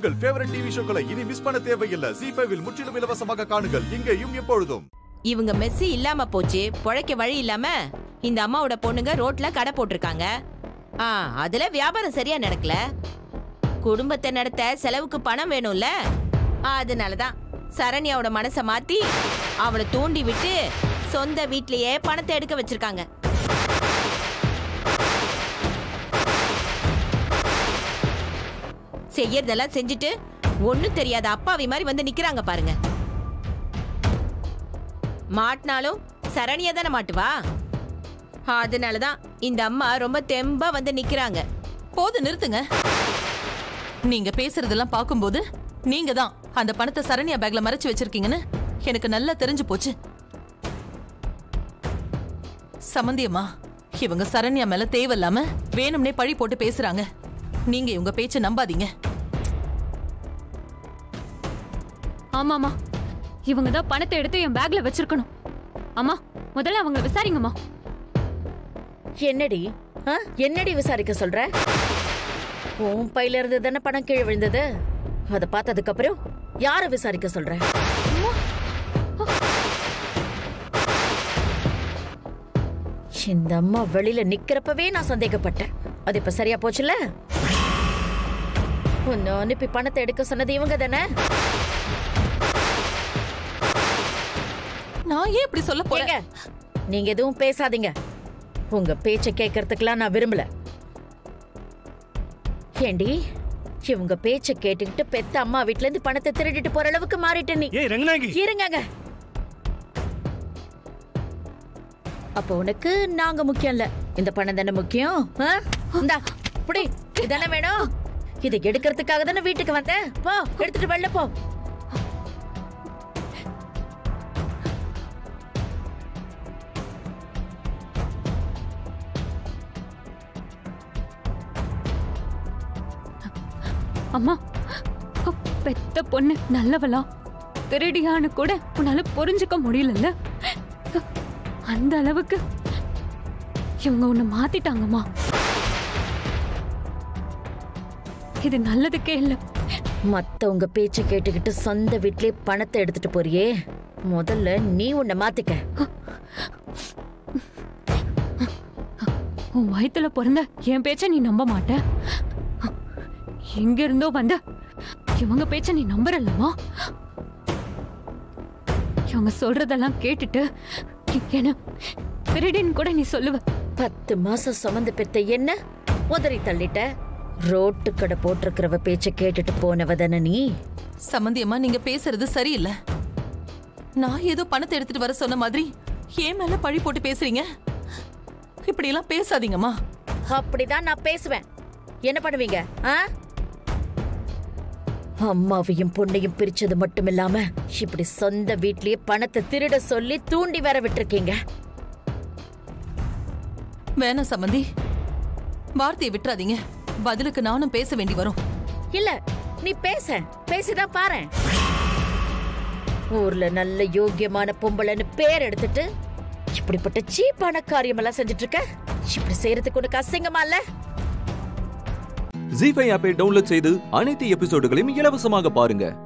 உங்கள் favourite TV ஷோக்களை இனி miss பண்ண தேவையில்லை ஜி ஃபைவில் முற்றிலும் இலவசமாக காணுங்கள் இங்கேயும் எப்பொழுதும் இவங்க மெஸ்ஸி இல்லாம போச்சு பொழைக்க வழி இல்லாம இந்த அம்மாவோட பொண்ணுங்க ரோட்ல கடை போட்டிருக்காங்க ஆ அதுல வியாபாரம் சரியா நடக்கல குடும்பத்தை நடத்த செலவுக்கு பணம் வேணும்ல அதனாலதான் சரண்யாவோட மனச மாத்தி அவளை தூண்டி விட்டு சொந்த வீட்லயே பணத்தை எடுக்க வச்சிருக்காங்க செய்யறதெல்லாம் செஞ்சுட்டு ஒண்ணும் தெரியாத அப்பாவி மாதிரி வந்து நிக்கிறாங்க பாருங்க மாட்டினாலும் சரணியா தானே மாட்டுவா அதனாலதான் இந்த அம்மா ரொம்ப தெம்பா வந்து நிக்கிறாங்க போது நிறுத்துங்க நீங்க பேசுறதெல்லாம் பார்க்கும்போது நீங்க தான் அந்த பணத்தை சரண்யா பேக்ல மறைச்சு வச்சிருக்கீங்கன்னு எனக்கு நல்லா தெரிஞ்சு போச்சு சமந்தியம்மா இவங்க சரண்யா மேல தேவையில்லாம வேணும்னே பழி போட்டு பேசுறாங்க நீங்க இவங்க பேச்ச நம்பாதீங்க ஆமாமா இவங்க தான் பணத்தை எடுத்து என் பேக்ல வச்சிருக்கணும் அம்மா முதல்ல அவங்கள விசாரிங்கம்மா என்னடி ஆ? என்னடி விசாரிக்க சொல்ற உன் பையில இருந்து தானே பணம் கீழே விழுந்தது அதை பார்த்ததுக்கு அப்புறம் யார விசாரிக்க சொல்ற இந்த அம்மா வெளியில நிக்கிறப்பவே நான் சந்தேகப்பட்டேன் அது இப்ப சரியா போச்சுல உன்னை அனுப்பி பணத்தை எடுக்க சொன்னது இவங்க தானே நான் ஏன் இப்படி சொல்ல போறேன் ஏங்க நீங்க எதுவும் பேசாதீங்க உங்க பேச்ச கேட்கறதுக்கெல்லாம் நான் விரும்பல ஏண்டி இவங்க பேச்ச கேட்டுக்கிட்டு பெத்த அம்மா வீட்ல இருந்து பணத்தை திருடிட்டு போற அளவுக்கு மாறிட்ட நீ ஏய் ரங்கநாயகி இருங்கங்க அப்ப உனக்கு நாங்க முக்கியம் இல்ல இந்த பணம் தானே முக்கியம் ஆ? இந்தா புடி இதானே வேணும் இதை எடுக்கிறதுக்காக தானே வீட்டுக்கு வந்தேன் போ எடுத்துட்டு வெளில போ அம்மா பெத்த பொண்ணு நல்லவளா திருடியான்னு கூட உன்னால புரிஞ்சுக்க முடியலல்ல அந்த அளவுக்கு இவங்க உன்னை மாத்திட்டாங்கம்மா இது நல்லதுக்கே இல்ல மத்தவங்க பேச்ச கேட்டுக்கிட்டு சொந்த வீட்லயே பணத்தை எடுத்துட்டு போறியே முதல்ல நீ உன்னை மாத்திக்க உன் வயித்துல பிறந்த என் பேச்ச நீ நம்ப மாட்ட எங்க இருந்தோ வந்த இவங்க பேச்ச நீ நம்புறல்லம்மா இவங்க சொல்றதெல்லாம் கேட்டுட்டு என்ன திருடின்னு கூட நீ சொல்லுவ பத்து மாசம் சுமந்து பெத்த என்ன உதறி தள்ளிட்ட ரோட்டு கடை போட்டிருக்கிறவ பேச்ச கேட்டுட்டு போனவ தானே நீ சமந்தியம்மா நீங்க பேசுறது சரியில்லை நான் ஏதோ பணத்தை எடுத்துட்டு வர சொன்ன மாதிரி ஏன் மேல பழி போட்டு பேசுறீங்க இப்படி எல்லாம் பேசாதீங்கம்மா அப்படிதான் நான் பேசுவேன் என்ன பண்ணுவீங்க ஆ அம்மாவையும் பொண்ணையும் பிரிச்சது மட்டும் இல்லாம இப்படி சொந்த வீட்லயே பணத்தை திருட சொல்லி தூண்டி வர விட்டுருக்கீங்க வேணாம் சம்மந்தி வார்த்தையை விட்டுறாதீங்க பதிலுக்கு நானும் பேச வேண்டி வரும் இல்ல நீ பேச பேசிதான் பாரு ஊர்ல நல்ல யோக்கியமான பொம்பளைன்னு பேர் எடுத்துட்டு இப்படிப்பட்ட சீப்பான காரியம் எல்லாம் செஞ்சுட்டு இருக்க இப்படி செய்யறதுக்கு உனக்கு அசிங்கமா இல்ல ஜி ஃபைவ் ஆப்பை டவுன்லோட் செய்து அனைத்து எபிசோடுகளையும் இலவசமாக பாருங்க